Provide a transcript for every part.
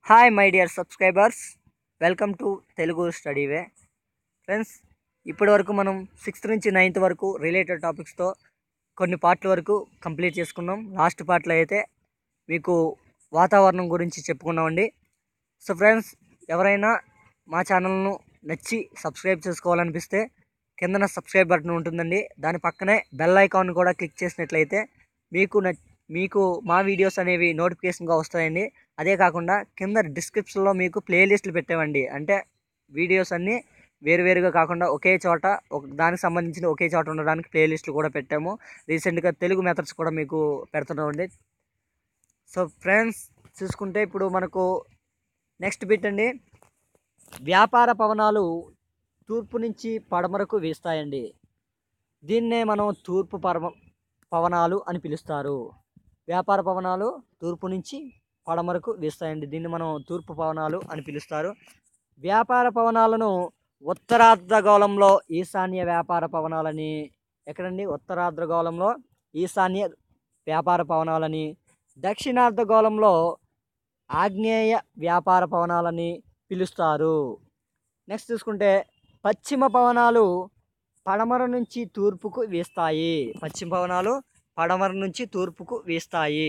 hi my dear subscribers welcome to Telugu study way friends ఇప్పటి వరకు మనం సిక్స్త్ నుంచి నైన్త్ వరకు రిలేటెడ్ టాపిక్స్తో కొన్ని పార్ట్ల వరకు కంప్లీట్ చేసుకున్నాం లాస్ట్ పార్ట్లో అయితే మీకు వాతావరణం గురించి చెప్పుకున్నామండి సో ఫ్రెండ్స్ ఎవరైనా మా ఛానల్ను నచ్చి సబ్స్క్రైబ్ చేసుకోవాలనిపిస్తే కిందన సబ్స్క్రైబ్ బటన్ ఉంటుందండి దాని పక్కనే బెల్ ఐకాన్ కూడా క్లిక్ చేసినట్లయితే మీకు న మీకు మా వీడియోస్ అనేవి నోటిఫికేషన్గా వస్తాయండి అదే కాకుండా కింద డిస్క్రిప్షన్లో మీకు ప్లేలిస్టులు పెట్టామండి అంటే వీడియోస్ అన్నీ వేరువేరుగా కాకుండా ఒకే చోట ఒక దానికి సంబంధించిన ఒకే చోట ఉండడానికి ప్లేలిస్టులు కూడా పెట్టాము రీసెంట్గా తెలుగు మెథడ్స్ కూడా మీకు పెడుతున్నామండి సో ఫ్రెండ్స్ చూసుకుంటే ఇప్పుడు మనకు నెక్స్ట్ బిట్ అండి వ్యాపార పవనాలు తూర్పు నుంచి పడమరకు వీస్తాయండి దీన్నే మనం తూర్పు పరమ పవనాలు అని పిలుస్తారు వ్యాపార పవనాలు తూర్పు నుంచి పడమరకు వీస్తాయండి దీన్ని మనం తూర్పు పవనాలు అని పిలుస్తారు వ్యాపార పవనాలను ఉత్తరార్ధగోళంలో ఈశాన్య వ్యాపార పవనాలని ఎక్కడండి ఉత్తరార్ధగోళంలో ఈశాన్య వ్యాపార పవనాలని దక్షిణార్ధగోళంలో ఆగ్నేయ వ్యాపార పవనాలని పిలుస్తారు నెక్స్ట్ చూసుకుంటే పశ్చిమ పవనాలు పడమర నుంచి తూర్పుకు వీస్తాయి పశ్చిమ పవనాలు పడమర నుంచి తూర్పుకు వీస్తాయి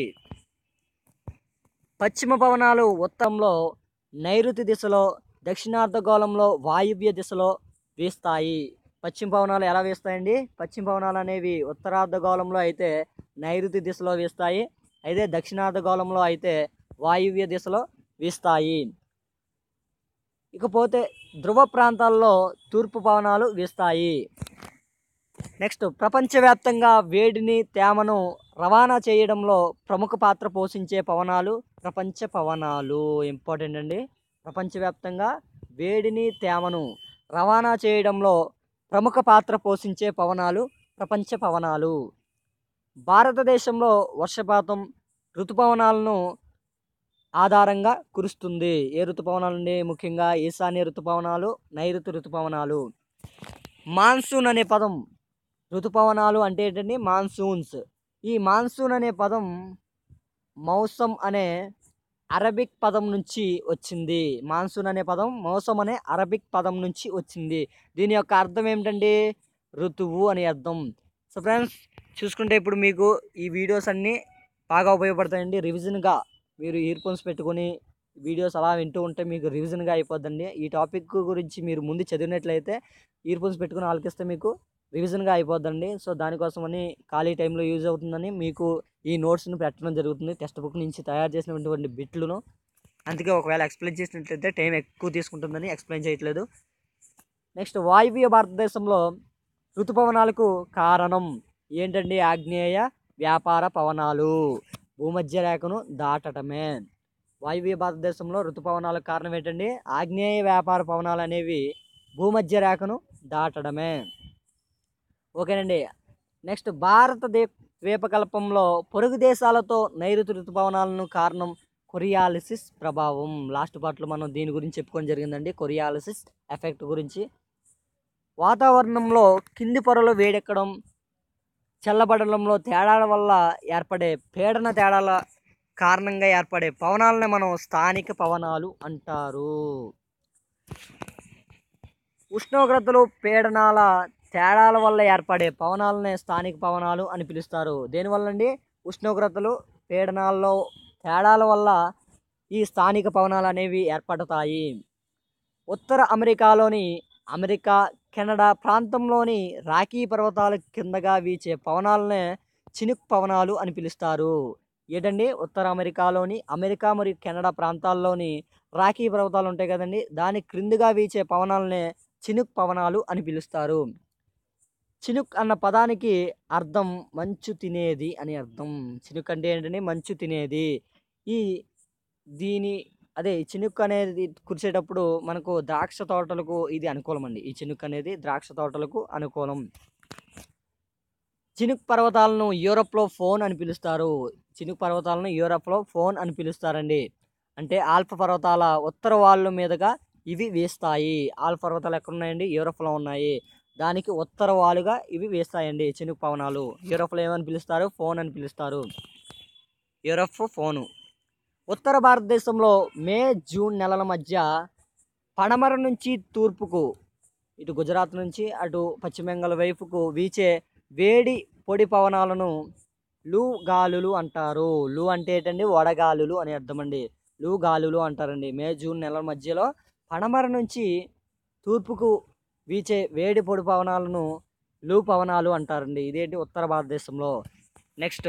పశ్చిమ పవనాలు ఉత్తరంలో నైరుతి దిశలో దక్షిణార్ధగోళంలో వాయువ్య దిశలో వీస్తాయి పశ్చిమ పవనాలు ఎలా వీస్తాయండి పశ్చిమ పవనాలు అనేవి ఉత్తరార్ధగోళంలో అయితే నైరుతి దిశలో వీస్తాయి అయితే దక్షిణార్ధగోళంలో అయితే వాయువ్య దిశలో వీస్తాయి ఇకపోతే ధ్రువ ప్రాంతాల్లో తూర్పు పవనాలు వీస్తాయి నెక్స్ట్ ప్రపంచవ్యాప్తంగా వేడిని తేమను రవాణా చేయడంలో ప్రముఖ పాత్ర పోషించే పవనాలు ప్రపంచ పవనాలు ఇంపార్టెంట్ అండి ప్రపంచవ్యాప్తంగా వేడిని తేమను రవాణా చేయడంలో ప్రముఖ పాత్ర పోషించే పవనాలు ప్రపంచ పవనాలు భారతదేశంలో వర్షపాతం ఋతుపవనాలను ఆధారంగా కురుస్తుంది ఏ ఋతుపవనాలు అండి ముఖ్యంగా ఈశాన్య ఋతుపవనాలు నైరుతి ఋతుపవనాలు మాన్సూన్ అనే పదం ఋతుపవనాలు అంటే ఏంటండి మాన్సూన్స్ ఈ మాన్సూన్ అనే పదం మౌసం అనే అరబిక్ పదం నుంచి వచ్చింది మాన్సూన్ అనే పదం మౌసం అనే అరబిక్ పదం నుంచి వచ్చింది దీని యొక్క అర్థం ఏమిటండి ఋతువు అనే అర్థం సో ఫ్రెండ్స్ చూసుకుంటే ఇప్పుడు మీకు ఈ వీడియోస్ అన్నీ బాగా ఉపయోగపడతాయండి రివిజన్గా మీరు ఇయర్ ఫోన్స్ పెట్టుకొని వీడియోస్ అలా వింటూ ఉంటే మీకు రివిజన్గా అయిపోద్దండి ఈ టాపిక్ గురించి మీరు ముందు చదివినట్లయితే ఇయర్ ఫోన్స్ పెట్టుకుని ఆలకిస్తే మీకు రివిజన్గా అయిపోద్దండి సో దానికోసమని ఖాళీ టైంలో యూజ్ అవుతుందని మీకు ఈ నోట్స్ను పెట్టడం జరుగుతుంది టెక్స్ట్ బుక్ నుంచి తయారు చేసినటువంటి బిట్లను అందుకే ఒకవేళ ఎక్స్ప్లెయిన్ చేసినట్లయితే టైం ఎక్కువ తీసుకుంటుందని ఎక్స్ప్లెయిన్ చేయట్లేదు నెక్స్ట్ వాయువ్య భారతదేశంలో ఋతుపవనాలకు కారణం ఏంటండి ఆగ్నేయ వ్యాపార పవనాలు భూమధ్య రేఖను దాటటమే వాయువ్య భారతదేశంలో ఋతుపవనాలకు కారణం ఏంటండి ఆగ్నేయ వ్యాపార పవనాలు అనేవి భూమధ్య రేఖను దాటడమే ఓకేనండి నెక్స్ట్ భారత దే ద్వీపకల్పంలో పొరుగు దేశాలతో నైరుతి ఋతుపవనాలను కారణం కొరియాలిసిస్ ప్రభావం లాస్ట్ పార్ట్లో మనం దీని గురించి చెప్పుకోవడం జరిగిందండి కొరియాలిసిస్ ఎఫెక్ట్ గురించి వాతావరణంలో కింది పొరలు వేడెక్కడం చల్లబడడంలో తేడాల వల్ల ఏర్పడే పీడన తేడాల కారణంగా ఏర్పడే పవనాలని మనం స్థానిక పవనాలు అంటారు ఉష్ణోగ్రతలు పీడనాల తేడాల వల్ల ఏర్పడే పవనాలనే స్థానిక పవనాలు అని పిలుస్తారు దేనివల్ల అండి ఉష్ణోగ్రతలు పీడనాల్లో తేడాల వల్ల ఈ స్థానిక పవనాలు అనేవి ఏర్పడతాయి ఉత్తర అమెరికాలోని అమెరికా కెనడా ప్రాంతంలోని రాకీ పర్వతాల కిందగా వీచే పవనాలనే చినుక్ పవనాలు అని పిలుస్తారు ఏంటండి ఉత్తర అమెరికాలోని అమెరికా మరియు కెనడా ప్రాంతాల్లోని రాకీ పర్వతాలు ఉంటాయి కదండి దాని క్రిందుగా వీచే పవనాలనే చినుక్ పవనాలు అని పిలుస్తారు చినుక్ అన్న పదానికి అర్థం మంచు తినేది అని అర్థం చినుక్ అంటే ఏంటంటే మంచు తినేది ఈ దీని అదే ఈ చినుక్ అనేది కురిసేటప్పుడు మనకు ద్రాక్ష తోటలకు ఇది అనుకూలం అండి ఈ చినుక్ అనేది ద్రాక్ష తోటలకు అనుకూలం చినుక్ పర్వతాలను యూరప్లో ఫోన్ అని పిలుస్తారు చినుక్ పర్వతాలను యూరప్లో ఫోన్ అని పిలుస్తారండి అంటే ఆల్ఫ పర్వతాల ఉత్తర వాళ్ళ మీదుగా ఇవి వేస్తాయి ఆల్ఫ పర్వతాలు ఎక్కడ ఉన్నాయండి యూరప్లో ఉన్నాయి దానికి ఉత్తర వాలుగా ఇవి వేస్తాయండి చినుకు పవనాలు యూరప్లో ఏమని పిలుస్తారు ఫోన్ అని పిలుస్తారు యూరప్ ఫోను ఉత్తర భారతదేశంలో మే జూన్ నెలల మధ్య పడమర నుంచి తూర్పుకు ఇటు గుజరాత్ నుంచి అటు పశ్చిమ బెంగాల్ వైపుకు వీచే వేడి పొడి పవనాలను లూ గాలులు అంటారు లూ అంటే ఏంటండి వడగాలులు అని అర్థం అండి లూ గాలులు అంటారండి మే జూన్ నెలల మధ్యలో పడమర నుంచి తూర్పుకు వీచే వేడి పొడి పవనాలను లూ పవనాలు అంటారండి ఇదేంటి ఉత్తర భారతదేశంలో నెక్స్ట్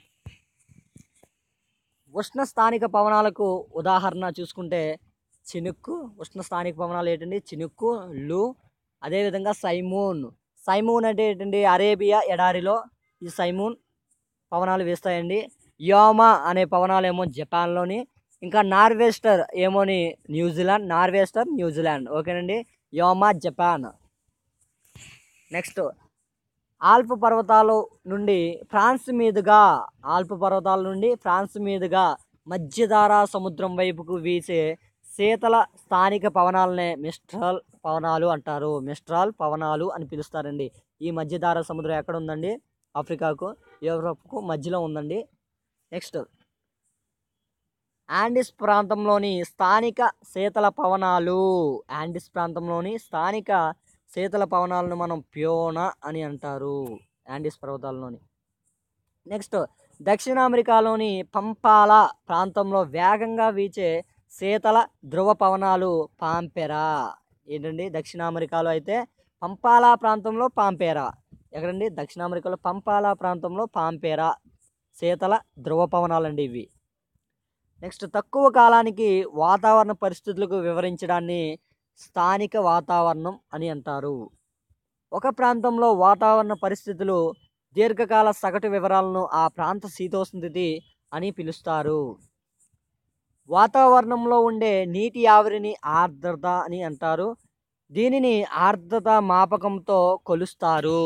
ఉష్ణ స్థానిక పవనాలకు ఉదాహరణ చూసుకుంటే చినుక్కు ఉష్ణ స్థానిక పవనాలు ఏంటండి చినుక్కు లు అదేవిధంగా సైమూన్ సైమూన్ అంటే ఏంటండి అరేబియా ఎడారిలో ఈ సైమూన్ పవనాలు వీస్తాయండి యోమా అనే పవనాలు ఏమో జపాన్లోని ఇంకా నార్వెస్టర్ ఏమోని న్యూజిలాండ్ నార్వెస్టర్ న్యూజిలాండ్ ఓకేనండి యోమా జపాన్ నెక్స్ట్ ఆల్ప్ పర్వతాల నుండి ఫ్రాన్స్ మీదుగా ఆల్ప్ పర్వతాల నుండి ఫ్రాన్స్ మీదుగా మధ్యధారా సముద్రం వైపుకు వీసే శీతల స్థానిక పవనాలనే మిస్ట్రాల్ పవనాలు అంటారు మిస్ట్రాల్ పవనాలు అని పిలుస్తారండి ఈ మధ్యధారా సముద్రం ఎక్కడ ఉందండి ఆఫ్రికాకు యూరోప్కు మధ్యలో ఉందండి నెక్స్ట్ యాండిస్ ప్రాంతంలోని స్థానిక శీతల పవనాలు యాండిస్ ప్రాంతంలోని స్థానిక శీతల పవనాలను మనం ప్యోనా అని అంటారు యాండిస్ పర్వతాలలోని నెక్స్ట్ దక్షిణ అమెరికాలోని పంపాల ప్రాంతంలో వేగంగా వీచే శీతల ధ్రువ పవనాలు పాంపెరా ఏంటండి దక్షిణ అమెరికాలో అయితే పంపాలా ప్రాంతంలో పాంపేరా ఎక్కడండి దక్షిణ అమెరికాలో పంపాలా ప్రాంతంలో పాంపేరా శీతల ధ్రువ పవనాలండి ఇవి నెక్స్ట్ తక్కువ కాలానికి వాతావరణ పరిస్థితులకు వివరించడాన్ని స్థానిక వాతావరణం అని అంటారు ఒక ప్రాంతంలో వాతావరణ పరిస్థితులు దీర్ఘకాల సగటు వివరాలను ఆ ప్రాంత శీతోష్ణస్థితి అని పిలుస్తారు వాతావరణంలో ఉండే నీటి ఆవిరిని ఆర్ద్రత అని అంటారు దీనిని ఆర్ద్రత మాపకంతో కొలుస్తారు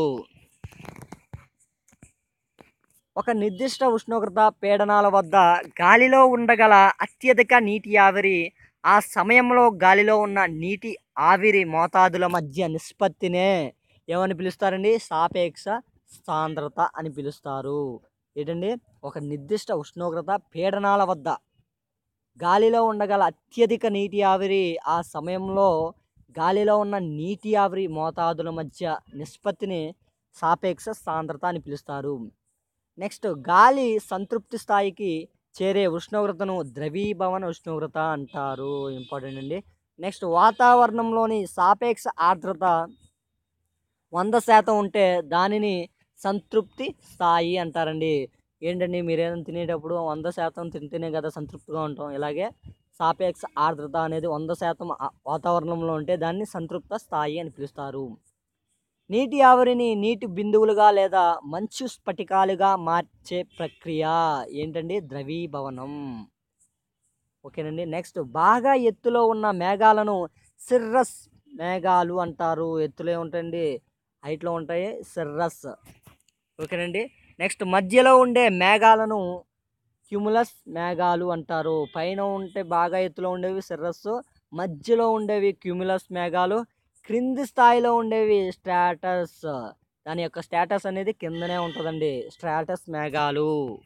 ఒక నిర్దిష్ట ఉష్ణోగ్రత పీడనాల వద్ద గాలిలో ఉండగల అత్యధిక నీటి ఆవిరి ఆ సమయంలో గాలిలో ఉన్న నీటి ఆవిరి మోతాదుల మధ్య నిష్పత్తినే ఏమని పిలుస్తారండి సాపేక్ష సాంద్రత అని పిలుస్తారు ఏంటండి ఒక నిర్దిష్ట ఉష్ణోగ్రత పీడనాల వద్ద గాలిలో ఉండగల అత్యధిక నీటి ఆవిరి ఆ సమయంలో గాలిలో ఉన్న నీటి ఆవిరి మోతాదుల మధ్య నిష్పత్తిని సాపేక్ష సాంద్రత అని పిలుస్తారు నెక్స్ట్ గాలి సంతృప్తి స్థాయికి చేరే ఉష్ణోగ్రతను ద్రవీభవన ఉష్ణోగ్రత అంటారు ఇంపార్టెంట్ అండి నెక్స్ట్ వాతావరణంలోని సాపేక్ష ఆర్ద్రత వంద శాతం ఉంటే దానిని సంతృప్తి స్థాయి అంటారండి ఏంటండి మీరు ఏదైనా తినేటప్పుడు వంద శాతం తింటేనే కదా సంతృప్తిగా ఉంటాం ఇలాగే సాపేక్ష ఆర్ద్రత అనేది వంద శాతం ఆ- వాతావరణంలో ఉంటే దాన్ని సంతృప్త స్థాయి అని పిలుస్తారు నీటి ఆవిరిని నీటి బిందువులుగా లేదా మంచు స్ఫటికాలుగా మార్చే ప్రక్రియ ఏంటండి ద్రవీభవనం ఓకేనండి నెక్స్ట్ బాగా ఎత్తులో ఉన్న మేఘాలను సిర్రస్ మేఘాలు అంటారు ఎత్తులో ఉంటాయండి హైట్లో ఉంటాయి సిర్రస్ ఓకేనండి నెక్స్ట్ మధ్యలో ఉండే మేఘాలను క్యుములస్ మేఘాలు అంటారు పైన ఉంటే బాగా ఎత్తులో ఉండేవి సిర్రస్ మధ్యలో ఉండేవి క్యుములస్ మేఘాలు క్రింది స్థాయిలో ఉండేవి స్ట్రాటస్ దాని యొక్క స్టేటస్ అనేది కిందనే ఉంటుందండి స్ట్రాటస్ మేఘాలు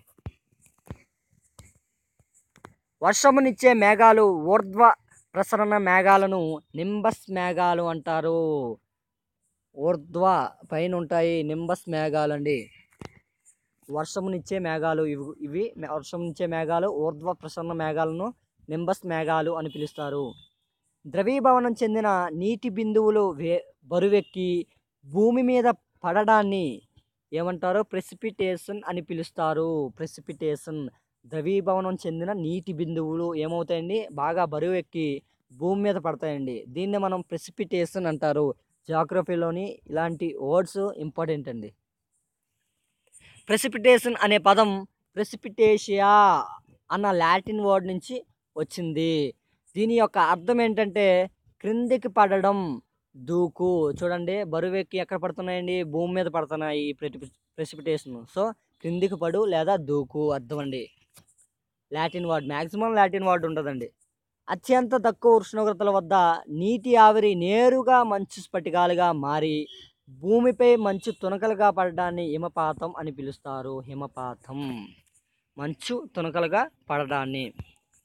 వర్షమునిచ్చే మేఘాలు ఊర్ధ్వ ప్రసరణ మేఘాలను నింబస్ మేఘాలు అంటారు ఊర్ధ్వ పైన ఉంటాయి నింబస్ మేఘాలు అండి వర్షమునిచ్చే మేఘాలు ఇవి ఇవి మే- వర్షమునిచ్చే మేఘాలు ఊర్ధ్వ ప్రసరణ మేఘాలను నింబస్ మేఘాలు అని పిలుస్తారు ద్రవీభవనం చెందిన నీటి బిందువులు వే బరువెక్కి భూమి మీద పడడాన్ని ఏమంటారు ప్రెసిపిటేషన్ అని పిలుస్తారు ప్రెసిపిటేషన్ ద్రవీభవనం చెందిన నీటి బిందువులు ఏమవుతాయండి బాగా బరువు ఎక్కి భూమి మీద పడతాయండి దీన్ని మనం ప్రెసిపిటేషన్ అంటారు జాగ్రఫీలోని ఇలాంటి వర్డ్స్ ఇంపార్టెంట్ అండి ప్రెసిపిటేషన్ అనే పదం ప్రెసిపిటేషియా అన్న లాటిన్ వర్డ్ నుంచి వచ్చింది దీని యొక్క అర్థం ఏంటంటే క్రిందికి పడడం దూకు చూడండి బరువు ఎక్కి ఎక్కడ పడుతున్నాయండి భూమి మీద పడుతున్నాయి ఈ ప్రెసిపిటేషన్ సో క్రిందికి పడు లేదా దూకు అర్థం అండి Latin word maximum Latin word ఉంటుందండి అత్యంత తక్కువ ఉష్ణోగ్రతల వద్ద నీటి ఆవిరి నేరుగా మంచు స్ఫటికాలుగా మారి భూమిపై మంచు తునకలుగా పడడాన్ని హిమపాతం అని పిలుస్తారు హిమపాతం మంచు తునకలుగా పడడాన్ని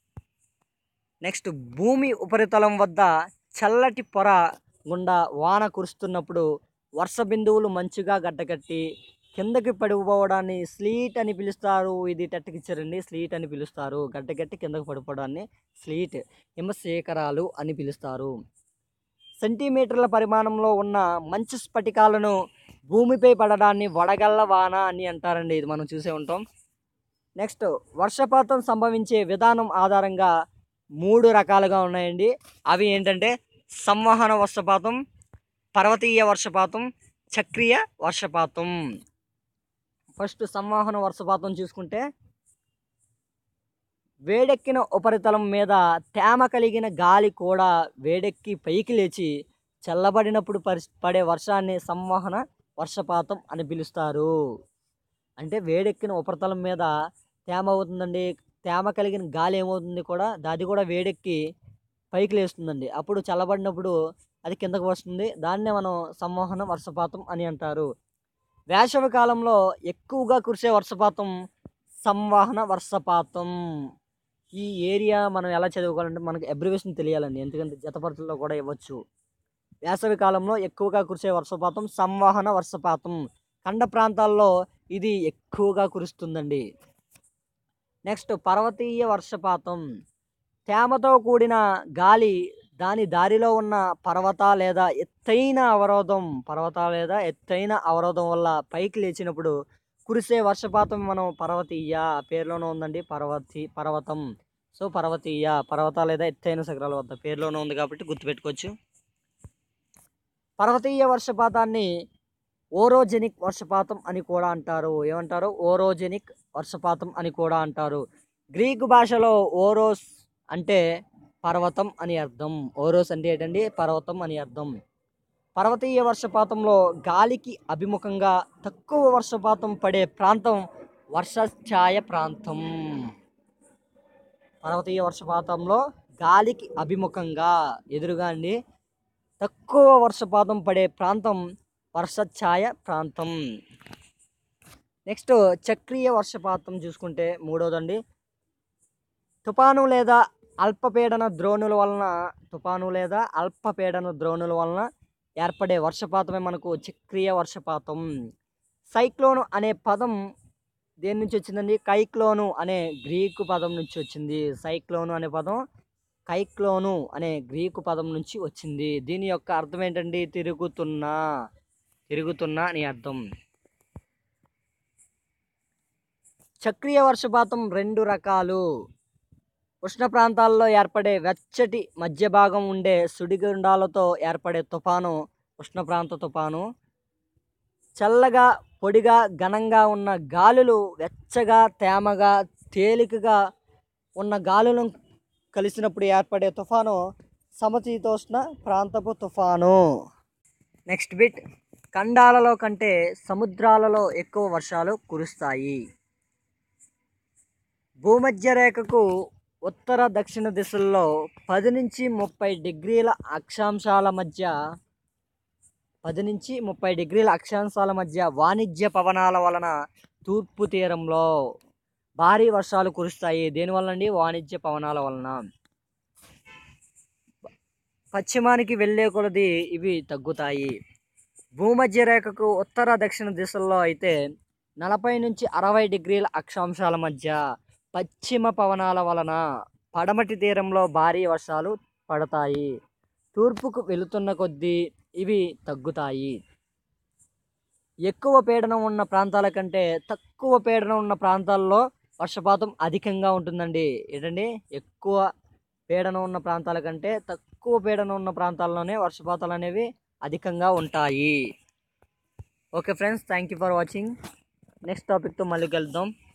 నెక్స్ట్ భూమి ఉపరితలం వద్ద చల్లటి పొర గుండా వాన కురుస్తున్నప్పుడు వర్ష బిందువులు మంచుగా గడ్డకట్టి కిందకి పడిపోవడాన్ని స్లీట్ అని పిలుస్తారు ఇది టెట్టకిచ్చారండి స్లీట్ అని పిలుస్తారు గడ్డకట్టి కిందకి పడిపోవడాన్ని స్లీట్ హిమశేఖరాలు అని పిలుస్తారు సెంటీమీటర్ల పరిమాణంలో ఉన్న మంచు స్ఫటికాలను భూమిపై పడడాన్ని వడగళ్ళ వాన అని అంటారండి ఇది మనం చూసే ఉంటాం నెక్స్ట్ వర్షపాతం సంభవించే విధానం ఆధారంగా మూడు రకాలుగా ఉన్నాయండి అవి ఏంటంటే సంవహన వర్షపాతం పర్వతీయ వర్షపాతం చక్రీయ వర్షపాతం ఫస్ట్ సంవహన వర్షపాతం చూసుకుంటే వేడెక్కిన ఉపరితలం మీద తేమ కలిగిన గాలి కూడా వేడెక్కి పైకి లేచి చల్లబడినప్పుడు పరి పడే వర్షాన్ని సంవహన వర్షపాతం అని పిలుస్తారు అంటే వేడెక్కిన ఉపరితలం మీద తేమ అవుతుందండి తేమ కలిగిన గాలి ఏమవుతుంది కూడా అది కూడా వేడెక్కి పైకి లేస్తుందండి అప్పుడు చల్లబడినప్పుడు అది కిందకు వస్తుంది దాన్నే మనం సంవహన వర్షపాతం అని అంటారు వేసవి కాలంలో ఎక్కువగా కురిసే వర్షపాతం సంవహన వర్షపాతం ఈ ఏరియా మనం ఎలా చదువుకోవాలంటే మనకు అబ్రివేషన్ తెలియాలండి ఎందుకంటే జతపరచుల్లో కూడా ఇవ్వచ్చు వేసవి కాలంలో ఎక్కువగా కురిసే వర్షపాతం సంవహన వర్షపాతం కండ ప్రాంతాల్లో ఇది ఎక్కువగా కురుస్తుందండి నెక్స్ట్ పర్వతీయ వర్షపాతం తేమతో కూడిన గాలి దాని దారిలో ఉన్న పర్వత లేదా ఎత్తైన అవరోధం పర్వత లేదా ఎత్తైన అవరోధం వల్ల పైకి లేచినప్పుడు కురిసే వర్షపాతం మనం పర్వతీయ పేరులోనే ఉందండి పర్వతి పర్వతం సో పర్వతీయ పర్వత లేదా ఎత్తైన శిఖరాల వద్ద పేరులోనే ఉంది కాబట్టి గుర్తుపెట్టుకోవచ్చు పర్వతీయ వర్షపాతాన్ని ఓరోజెనిక్ వర్షపాతం అని కూడా అంటారు ఏమంటారు ఓరోజెనిక్ వర్షపాతం అని కూడా అంటారు గ్రీకు భాషలో ఓరోస్ అంటే పర్వతం అని అర్థం ఓరోస్ అంటే ఏంటండి పర్వతం అని అర్థం పర్వతీయ వర్షపాతంలో గాలికి అభిముఖంగా తక్కువ వర్షపాతం పడే ప్రాంతం వర్షఛాయ ప్రాంతం పర్వతీయ వర్షపాతంలో గాలికి అభిముఖంగా ఎదురుగా అండి తక్కువ వర్షపాతం పడే ప్రాంతం వర్షఛాయ ప్రాంతం నెక్స్ట్ చక్రీయ వర్షపాతం చూసుకుంటే మూడోదండి తుఫాను లేదా అల్పపీడన ద్రోణుల వలన తుఫాను లేదా అల్పపీడన ద్రోణుల వలన ఏర్పడే వర్షపాతమే మనకు చక్రీయ వర్షపాతం సైక్లోన్ అనే పదం దేని నుంచి వచ్చిందండి కైక్లోను అనే గ్రీకు పదం నుంచి వచ్చింది సైక్లోను అనే పదం కైక్లోను అనే గ్రీకు పదం నుంచి వచ్చింది దీని యొక్క అర్థం ఏంటండి తిరుగుతున్నా తిరుగుతున్నా అని అర్థం చక్రీయ వర్షపాతం రెండు రకాలు ఉష్ణ ప్రాంతాల్లో ఏర్పడే వెచ్చటి మధ్య భాగం ఉండే సుడిగుండాలతో ఏర్పడే తుఫాను ఉష్ణ ప్రాంత తుఫాను చల్లగా పొడిగా ఘనంగా ఉన్న గాలులు వెచ్చగా తేమగా తేలికగా ఉన్న గాలులను కలిసినప్పుడు ఏర్పడే తుఫాను సమశీతోష్ణ ప్రాంతపు తుఫాను నెక్స్ట్ బిట్ ఖండాలలో కంటే సముద్రాలలో ఎక్కువ వర్షాలు కురుస్తాయి భూమధ్య రేఖకు ఉత్తర దక్షిణ దిశల్లో పది నుంచి ముప్పై డిగ్రీల అక్షాంశాల మధ్య పది నుంచి ముప్పై డిగ్రీల అక్షాంశాల మధ్య వాణిజ్య పవనాల వలన తూర్పు తీరంలో భారీ వర్షాలు కురుస్తాయి దేనివల్ల అండి వాణిజ్య పవనాల వలన పశ్చిమానికి వెళ్ళే కొలది ఇవి తగ్గుతాయి భూమధ్య రేఖకు ఉత్తర దక్షిణ దిశల్లో అయితే నలభై నుంచి అరవై డిగ్రీల అక్షాంశాల మధ్య పశ్చిమ పవనాల వలన పడమటి తీరంలో భారీ వర్షాలు పడతాయి తూర్పుకు వెళుతున్న కొద్దీ ఇవి తగ్గుతాయి ఎక్కువ పీడనం ఉన్న ప్రాంతాల కంటే తక్కువ పీడనం ఉన్న ప్రాంతాల్లో వర్షపాతం అధికంగా ఉంటుందండి ఏంటండి ఎక్కువ పీడనం ఉన్న ప్రాంతాల కంటే తక్కువ పీడనం ఉన్న ప్రాంతాల్లోనే వర్షపాతాలు అనేవి అధికంగా ఉంటాయి okay friends thank you for watching next టాపిక్తో మళ్ళీ కలుద్దాం